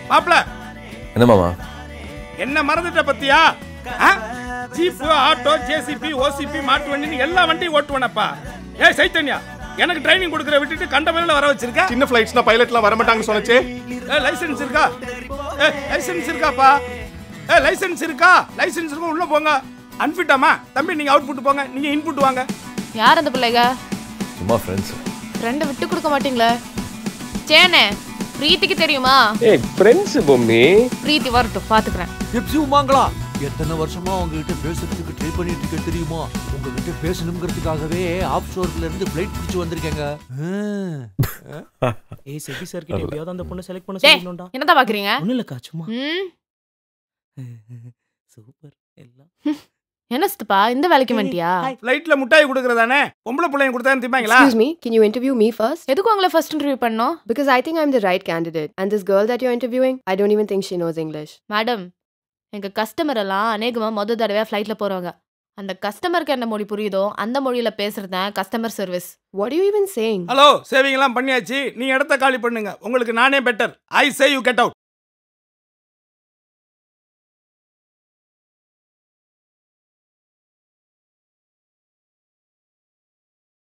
மாப்ள என்ன மாமா என்ன மறந்துட்ட பத்தியா ஜீப்பு ஆட்டோ ஜேசிபி ஓசிபி மாட்டு வண்டின்னு எல்லா வண்டியும் ஓட்டுவேனப்பா ஏய் சைத்தன்யா எனக்கு ட்ரைனிங் கொடுக்குற விட்டுட்டு கண்ட மேல வர வச்சிருக்க சின்ன ஃபிளைட்ஸ்னா பைலட்லாம் வர மாட்டாங்கன்னு சொன்னச்சே ஏ லைசென்ஸ் இருக்கா ஏ லைசென்ஸ் இருக்காப்பா ஏ லைசென்ஸ் இருக்கா லைசென்ஸ் இருக்கும் உள்ள போங்க அன்ஃபிட்டாமா தம்பி நீங்க அவுட்புட் போங்க நீங்க இன்புட் வாங்க யார் அந்த பிள்ளைங்க சும்மா ஃப்ரெண்ட்ஸ் ஃப்ரெண்டை விட்டு கொடுக்க மாட்டீங்களே சேனே பிரீத்திக்கு தெரியுமா ஏய் ஃப்ரெண்ட்ஸ் பொம்மி பிரீத்தி வரட்டும் பாத்துக்கிறேன் எப்சி உமாங்களா எத்தனை வருஷமா உங்ககிட்ட பேசுறதுக்கு ட்ரை பண்ணிட்டு இருக்க தெரியுமா உங்ககிட்ட பேசணுங்கிறதுக்காகவே ஆஃப் ஷோர்ல இருந்து ஃபிளைட் பிடிச்சு வந்திருக்கேங்க ஆ. ஏய் செபி சார் கிட்ட எப்படியாவது அந்த பொண்ணை செலக்ட் பண்ண டேய் சொல்லணும்டா என்னதான் பாக்குறீங்க ஒண்ணும் இல்லக்கா சும்மா ம் சூப்பர் எல்லாம் என்ன சித்தப்பா இந்த வேலைக்கு வந்துட்டியா ஃப்ளைட்ல முட்டாய் கொடுக்கறதானே பொம்பளை பிள்ளைங்க கொடுத்தா திம்பாங்களா Excuse me, can you interview me first? எதுக்கு உங்களை ஃபர்ஸ்ட் இன்டர்வியூ பண்ணோம் Because I think I'm the right candidate. And this girl that you're interviewing, I don't even think she knows English. Madam எங்க கஸ்டமர் எல்லாம் அநேகமா முத தடவையா ஃப்ளைட்ல போறவங்க அந்த கஸ்டமருக்கு என்ன மொழி புரியுதோ அந்த மொழியில பேசுறது தான் customer service What are you even saying? Hello saving எல்லாம் பண்ணியாச்சு நீ இடத்த காலி பண்ணுங்க உங்களுக்கு நானே better I say you get out